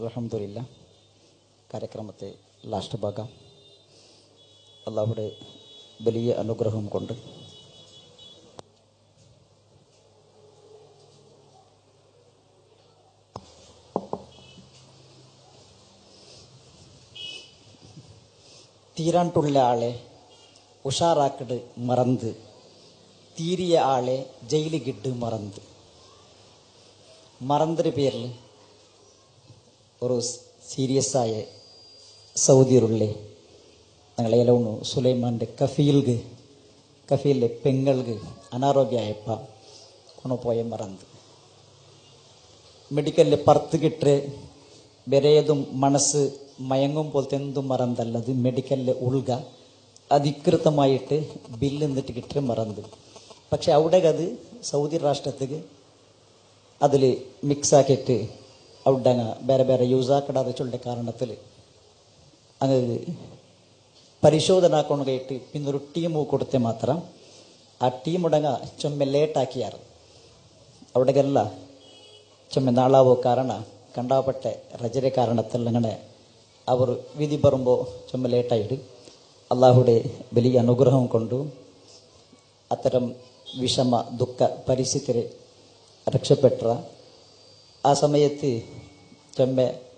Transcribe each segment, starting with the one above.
അലഹമില്ല കാര്യക്രമത്തെ ലാസ്റ്റ് ഭാഗം അള്ളാഹുടെ വലിയ അനുഗ്രഹം കൊണ്ട് തീരാണ്ടുള്ള ആളെ ഉഷാറാക്കിട്ട് മറന്ന് തീരിയ ആളെ ജയിലിക്കിട്ട് മറന്ന് മറന്നൊരു പേരിൽ ഒരു സീരിയസ് ആയ സൗദിയിലുള്ള ഞങ്ങൾ എലവണു സുലൈമാൻ്റെ കഫീൽഗ് കഫീലിലെ പെങ്ങൾക്ക് അനാരോഗ്യമായപ്പ കൊണ്ടുപോയ മറന്ന് മെഡിക്കലിൽ പർത്ത് കിട്ട് ബെരേതും മനസ്സ് മയങ്ങും പോലത്തെ എന്തും മറന്നല്ലത് മെഡിക്കലിലെ ഉൾക അധികൃതമായിട്ട് ബില്ല് എന്നിട്ട് കിട്ടി മറന്ന് പക്ഷെ അവിടെ അത് സൗദി രാഷ്ട്രത്തേക്ക് അതിൽ മിക്സ് ആക്കിയിട്ട് അവിടെ അങ്ങ് ಬೇರೆ ಬೇರೆ ಯೂಸ್ ಆಕಡಾದ ಚೊಳ್ಳೆ ಕಾರಣത്തിൽ അങ്ങ് പരിശോധന കൊണ്ടുപോയിട്ട് പിന്നെ ഒരു ടീം കൊടുത്തേ മാത്രം ആ ടീം ഉടങ്ങ ചൊമ്മ ലേട്ടാക്കിയാറ് അവിടെಗೆಲ್ಲ ചൊമ്മ നാളാവോ ಕಾರಣ ಕಂಡಾಪಟ್ಟೆ ರಜರೆ ಕಾರಣത്തിൽ അങ്ങനെ അവർ വിധി പറയുമ്പോൾ ചുമ ലേട്ടായിട്ട് അള്ളാഹുടെ വലിയ അനുഗ്രഹം കൊണ്ടു അത്തരം വിഷമ ദുഃഖ പരിസ്ഥിതി രക്ഷപ്പെട്ട ആ സമയത്ത് ചെമ്മ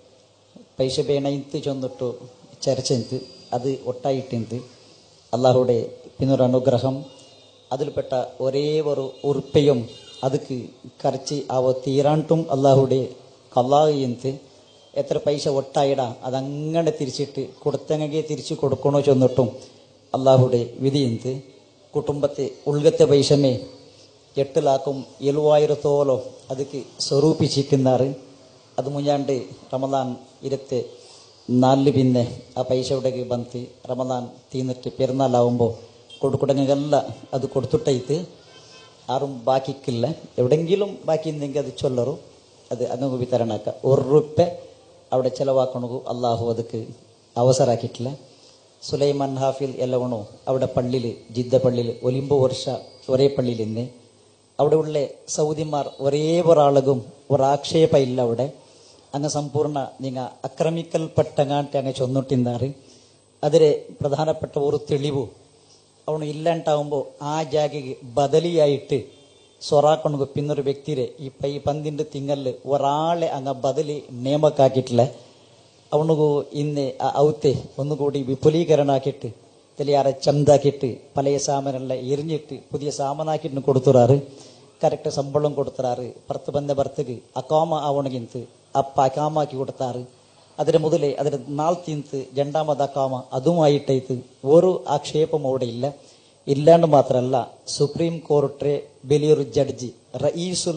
പൈസ ಬೇಣయింತು ചൊന്നിട്ടു ചർച്ചയിന്ത് അത് ഒട്ടായിട്ടിന്ത് അള്ളാഹുടെ പിന്നൊരു അനുഗ്രഹം അതിൽപ്പെട്ട ഒരേ ഒരു ഉറുപ്പയും അതുക്ക് കരച്ച് അവ തീരാണ്ടും അള്ളാഹുടെ കല്ലാഹിയന്ത് എത്ര പൈസ ഒട്ടായിടാ അതങ്ങനെ തിരിച്ചിട്ട് കൊടുത്തെങ്കിൽ തിരിച്ചു കൊടുക്കണോ ചെന്നിട്ടും അള്ളാഹുടെ വിധിയന്ത് കുടുംബത്തെ ഉൾഗത്തെ പൈസമേ എട്ട് ലാക്കും എഴുവായിരത്തോളം അതുക്ക് സ്വരൂപിച്ചിരിക്കുന്നാറ് അത് മുഞ്ഞാണ്ട് റമദാൻ ഇരുപത്തി നാലില് പിന്നെ ആ പൈസ ഇവിടേക്ക് ബന്ത് റമദാൻ തീന്നിട്ട് പെരുന്നാളാവുമ്പോൾ കൊടുക്കുടങ്ങല്ല അത് കൊടുത്തിട്ടൈത്ത് ആരും ബാക്കിക്കില്ല എവിടെങ്കിലും ബാക്കി ഉണ്ടെങ്കിൽ അത് ചൊല്ലറും അത് അങ്ങ് വിതരണാക്ക ഒരു റുപ്യ അവിടെ ചിലവാക്കണു അള്ളാഹു ಅದಕ್ಕೆ അവസരാക്കിയിട്ടില്ല സുലൈമാൻ ഹാഫിൽ ಎಲ್ಲವನು അവിടെ പള്ളിയിൽ ജിദ്ദ പള്ളിയിൽ ഒലിമ്പോ വർഷ ഒരേ പള്ളിയിൽ ഇന്ന് അവിടെ ഉള്ള സൗദിമാർ ഒരേ ഒരാളകും ഒരാക്ഷേപ ഇല്ല അവിടെ അങ്ങ് സമ്പൂർണ്ണ നിങ്ങ അക്രമിക്കൽപ്പെട്ടങ്ങാട്ട് അങ്ങ് ചൊന്നിട്ടിന്നാറ് അതിലെ പ്രധാനപ്പെട്ട ഒരു തെളിവ് ಅವನು ಇಲ್ಲಂಟಾവുമ്പോൾ ಆ ಜಾಗೆಗೆ ಬದಲಿಯಾയിട്ട് ಸೊರಾಕೊಂಡು പിന്നൊരു വ്യക്തിരെ ഈ പൈ പന്തിന്റെ തിങ്ങല് ഒരാളെ അങ്ങ് ബദലി ನೇಮಕ್ಕಾಕಿಟ್ಲೆ ಅವನಿಗೂ ಇನ್ನೆ ಆ ಔತೆ ഒന്നുകൂടി വിപുലീകരണം ആക്കിയിട്ട് തെളിയാറെ ചന്താക്കിയിട്ട് പഴയ സാമാനെല്ലാം എറിഞ്ഞിട്ട് പുതിയ സാമാനാക്കിയിട്ട് കൊടുത്തുറാറ് കറക്റ്റ് ശമ്പളം കൊടുത്തുറാറ് ഭർത്ത് ബന്ധ ഭർത്തക്ക് അക്കാമ ആവണമെങ്കിൽ അപ്പ അക്കാമാക്കി കൊടുത്താറ് അതിന് മുതലേ അതിന് നാൾ തീന്ത് രണ്ടാമത് അക്കാമ അതുമായിട്ടേത്ത് ഒരു ആക്ഷേപം അവിടെ ഇല്ല ഇല്ലാണ്ട് മാത്രമല്ല സുപ്രീം കോർട്ടിലെ വലിയൊരു ജഡ്ജി റയീസുൽ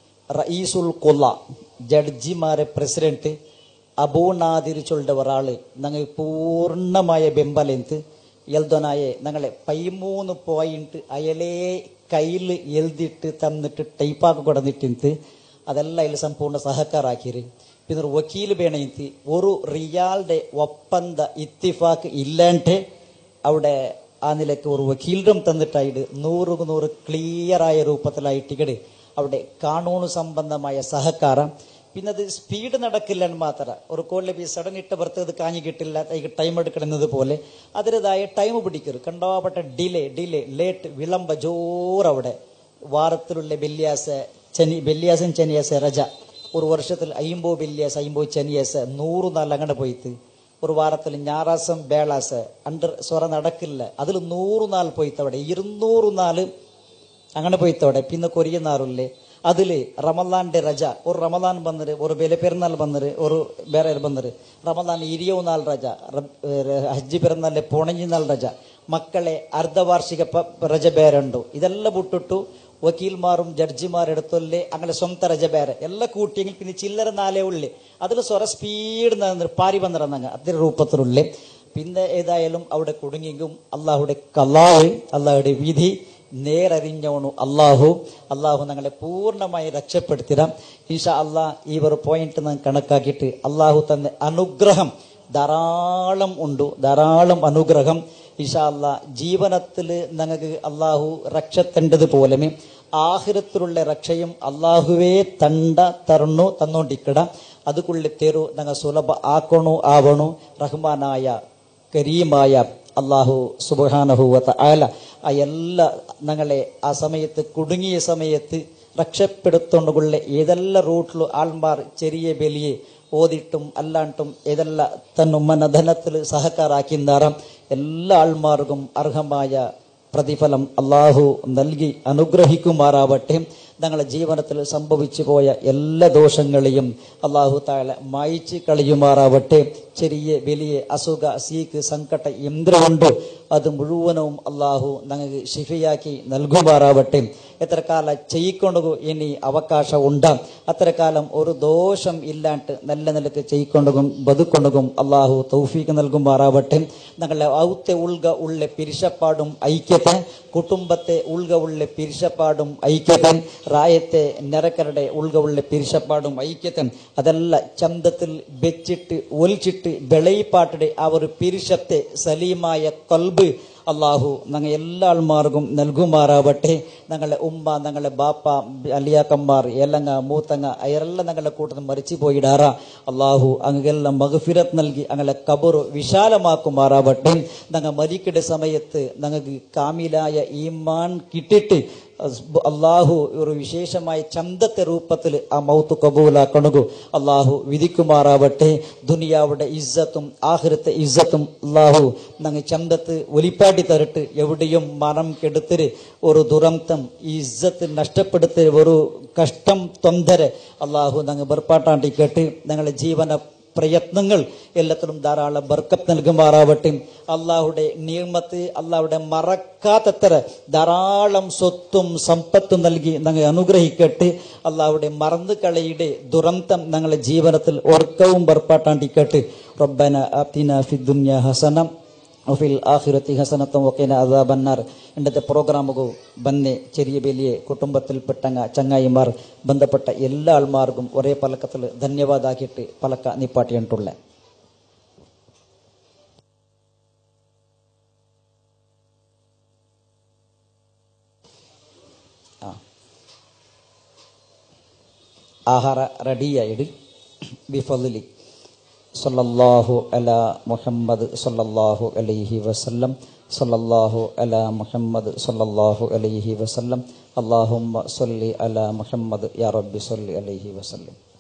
റയീസുൽ കൊല്ല ജഡ്ജിമാരെ പ്രസിഡന്റ് അബൂനാദിരിച്ചുള്ള ഒരാള് ഞങ്ങൾ പൂർണ്ണമായ ಬೆಂಬಲೆಂತು ಎಲ್ದೊನಾಯೆ ഞങ്ങളെ പൈമൂന്ന് പോയിന്റ് അയലേ കയ്യിൽ എഴുതിയിട്ട് തന്നിട്ട് ടൈപ്പാക്കി കൊടുത്തിട്ട് അതെല്ലാം ഇതിൽ സമ്പൂർണ്ണ സഹക്കാരാക്കിയത് പിന്നെ ഒരു വക്കീൽ വേണയിത്ത് ഒരു റിയാളുടെ ഒപ്പന്ത ഇത്തിഫാക്ക് ഇല്ലാണ്ട് അവിടെ ആ നിലയ്ക്ക് ഒരു വക്കീലിനും തന്നിട്ടായിട്ട് നൂറ് നൂറ് ക്ലിയറായ രൂപത്തിലായിട്ടിക്കട് അവിടെ കാനൂണ് സംബന്ധമായ സഹകാരം പിന്നെ അത് സ്പീഡ് നടക്കില്ലെന്ന് മാത്രം ഒരു കോളിൽ ഈ സഡൻ ഇട്ട് പുറത്ത് അത് കാഞ്ഞു കിട്ടില്ല അതിക്ക് ടൈം എടുക്കണമെന്നത് പോലെ അതിൻ്റെതായ ടൈം പിടിക്കരുത് കണ്ടോപ്പെട്ട ഡിലേ ഡിലേ ലേറ്റ് വിളംബ ജോറവിടെ വാരത്തിലുള്ള വെള്ളിയാസ ശനി വെള്ളിയാസം ശനിയാസ രജ ഒരു വർഷത്തിൽ അയ്യമ്പോ വെള്ളിയാസ അയ്യമ്പോ ശനിയാസ നൂറ് നാൾ അങ്ങനെ പോയിട്ട് ഒരു വാരത്തിൽ ഞായറാസം ബേളാസ അണ്ടർ സ്വറ നടക്കില്ല അതിൽ നൂറ് നാൾ പോയിത്തവിടെ ഇരുന്നൂറ് നാല് അങ്ങനെ പോയിത്തവിടെ പിന്നെ കൊരിയുന്നാറില്ലേ അതില് റമലാന്റെ ರಜ ഒരു റമലാൻ ಬಂದರೆ ഒരു ಬೆಲೆ ಪೆರುನಾൾ ಬಂದರೆ ഒരു ಬೇರೆ ಬಂದರೆ റമലാൻ ഇരിയോ നാൾ ರಜ ഹജ്ജ് പെരുന്നാളിലെ പൊണഞ്ഞി നാൾ ರಜ മക്കളെ അർദ്ധവാർഷിക പ- ರಜ ಬೇರೆ ಉಂಟು ಇದೆಲ್ಲ ಬಿಟ್ಟಿಟ್ಟು ವಕೀಲ್മാരും ജഡ്ജിമാരെടുത്തല്ലേ അങ്ങനെ സ്വന്തം ರಜ ಬೇರೆ ಎಲ್ಲ കൂട്ടിയെങ്കിൽ പിന്നെ ചില്ലറ നാലേ ഉള്ളേ അതിൽ സ്വര സ്പീഡ് പാരി വന്നിറന്നങ്ങ് അതിന്റെ രൂപത്തിലുള്ളേ പിന്നെ ഏതായാലും അവിടെ കുടുങ്ങിയെങ്കും അള്ളാഹുടെ കല്ലാവ് അള്ളാഹുടെ വിധി നേരറിഞ്ഞവണു അള്ളാഹു അള്ളാഹു ഞങ്ങളെ പൂർണ്ണമായി രക്ഷപ്പെടുത്തിടാം ഈശാ അള്ളാഹ് ഈ ഒരു പോയിന്റ് നാം കണക്കാക്കിയിട്ട് അള്ളാഹു തന്ന അനുഗ്രഹം ധാരാളം ഉണ്ട് ധാരാളം അനുഗ്രഹം ഈശാ അള്ളാഹ് ജീവനത്തിൽ ഞങ്ങൾക്ക് അള്ളാഹു രക്ഷത്തേണ്ടത് പോലെ ആഹിരത്തിലുള്ള രക്ഷയും അള്ളാഹുവേ തണ്ട തരണു തന്നോണ്ടിക്കട അതുക്കുള്ളിൽ തേരു ഞങ്ങൾ സുലഭ ആക്കണു ആവണു റഹ്മാനായ കരീമായ അള്ളാഹു സുബാനഹുവത്ത ആല ആ എല്ലാ ഞങ്ങളെ ആ സമയത്ത് കുടുങ്ങിയ സമയത്ത് രക്ഷപ്പെടുത്തോണ്ടുള്ള ഏതെല്ലാം റൂട്ടിലും ആൾമാർ ചെറിയ ബലിയെ ഓതിട്ടും അല്ലാണ്ടും ഏതെല്ലാം തന്നുമ്മന ധനത്തിൽ സഹക്കാരാക്കിന്താറാം എല്ലാ ആൾമാർക്കും അർഹമായ പ്രതിഫലം അള്ളാഹു നൽകി അനുഗ്രഹിക്കുമാറാവട്ടെ ഞങ്ങളുടെ ജീവിതത്തിൽ സംഭവിച്ചു പോയ എല്ലാ ദോഷങ്ങളെയും അള്ളാഹു താഴെ മായിച്ച് കളയുമാറാവട്ടെ ചെറിയ വലിയ അസുഖ സീക്ക് സങ്കട എന്തുകൊണ്ട് അത് മുഴുവനും അള്ളാഹു ഞങ്ങൾക്ക് ഷിഫിയാക്കി നൽകുമാറാവട്ടെ എത്ര കാലം ചെയ്യിക്കൊണ്ടു ഇനി അവകാശം ഉണ്ടാം അത്ര കാലം ഒരു ദോഷം ഇല്ലാണ്ട് നല്ല നിലക്ക് ചെയ്യിക്കൊണ്ടും ബതുക്കൊണ്ടും അള്ളാഹു തൗഫീക്ക് നൽകുമാറാവട്ടെ ഞങ്ങളുടെ ഔത്തെ ഉൾഗ ഉള്ള പിരിശപ്പാടും ഐക്യത്തെ കുടുംബത്തെ ഉൾഗ ഉള്ള പിരിശപ്പാടും ഐക്യത്തെ റായത്തെ നിരക്കരുടെ ഉൾഗ ഉള്ള പിരിശപ്പാടും ഐക്യത്തെ അതെല്ലാം ചന്തത്തിൽ വെച്ചിട്ട് ഒലിച്ചിട്ട് വെളയിപ്പാട്ടിടെ ആ ഒരു പിരിശത്തെ സലീമായ കൊൽബ് അള്ളാഹു ഞങ്ങൾ എല്ലാ ആൾമാർക്കും നൽകുമാറാവട്ടെ ഞങ്ങളുടെ ഉമ്മ ഞങ്ങളുടെ ബാപ്പ അലിയാക്കന്മാർ ഏലങ്ങ മൂത്തങ്ങ അയറെല്ലാം ഞങ്ങളുടെ കൂട്ടത്തിൽ മരിച്ചു പോയിടാറ അള്ളാഹു അങ്ങെല്ലാം മഹഫിരത്ത് നൽകി ഞങ്ങളെ കബറ് വിശാലമാക്കുമാറാവട്ടെ ഞങ്ങൾ മരിക്കയുടെ സമയത്ത് ഞങ്ങൾക്ക് കാമിലായ ഈമാൻ കിട്ടിയിട്ട് അള്ളാഹു ഒരു വിശേഷമായ ചന്തത്തെ രൂപത്തിൽ ആ മൗത്ത് കബൂലാക്കണു അള്ളാഹു വിധിക്കുമാറാവട്ടെ ദുനിയാവുടെ ഇസ്സത്തും ആഹൃത്തെ ഇസ്സത്തും അള്ളാഹു ഞങ്ങൾ ചന്തത്ത് ഒലിപ്പാട്ടി തരട്ട് എവിടെയും മനം കെടുത്തര് ഒരു ദുരന്തം ഈ ഇസ്സത്ത് നഷ്ടപ്പെടുത്തി ഒരു കഷ്ടം തൊന്തര അള്ളാഹു ഞങ്ങൾ ബർപ്പാട്ടാണ്ടി കേട്ട് ഞങ്ങളുടെ ജീവന പ്രയത്നങ്ങൾ എല്ലാത്തിലും ധാരാളം ബർക്കത്ത് നൽകുമാറാവട്ടെ അള്ളാഹുടെ നിയമത്ത് അള്ളാഹുടെ മറക്കാത്തത്ര ധാരാളം സ്വത്തും സമ്പത്തും നൽകി ഞങ്ങൾ അനുഗ്രഹിക്കട്ടെ അള്ളാഹുടെ മറന്നു കളയുടെ ദുരന്തം ഞങ്ങളുടെ ജീവനത്തിൽ ഓർക്കവും ബർപ്പാട്ടാണ്ടിക്കട്ടെ റബ്ബന ആത്തിന ഫിദ്ദുന്യ ഹസനം ഒഫിൽ ആഹിറത്തി ഹസനത്തും ഒക്കേന അതാബന്നാർ ഇന്നത്തെ പ്രോഗ്രാമുകൾ ബന്നെ ചെറിയ വലിയ കുടുംബത്തിൽപ്പെട്ടങ്ങ ചങ്ങായിമാർ ബന്ധപ്പെട്ട എല്ലാ ആൾമാർക്കും ഒരേ പലക്കത്തിൽ ധന്യവാദാക്കിയിട്ട് പലക്ക നിപ്പാട്ടിയിട്ടുള്ള ആ ആഹാര റെഡിയായിട് ബിഫലി സല്ലല്ലാഹു അല മുഹമ്മദ് സല്ലല്ലാഹു അലൈഹി വസല്ലം സല്ലല്ലാഹു അല മുഹമ്മദ് സല്ലല്ലാഹു അലൈഹി വസല്ലം അല്ലാഹുമ്മ സല്ലി അല മുഹമ്മദ് യാ റബ്ബി സല്ലി അലൈഹി വസല്ലം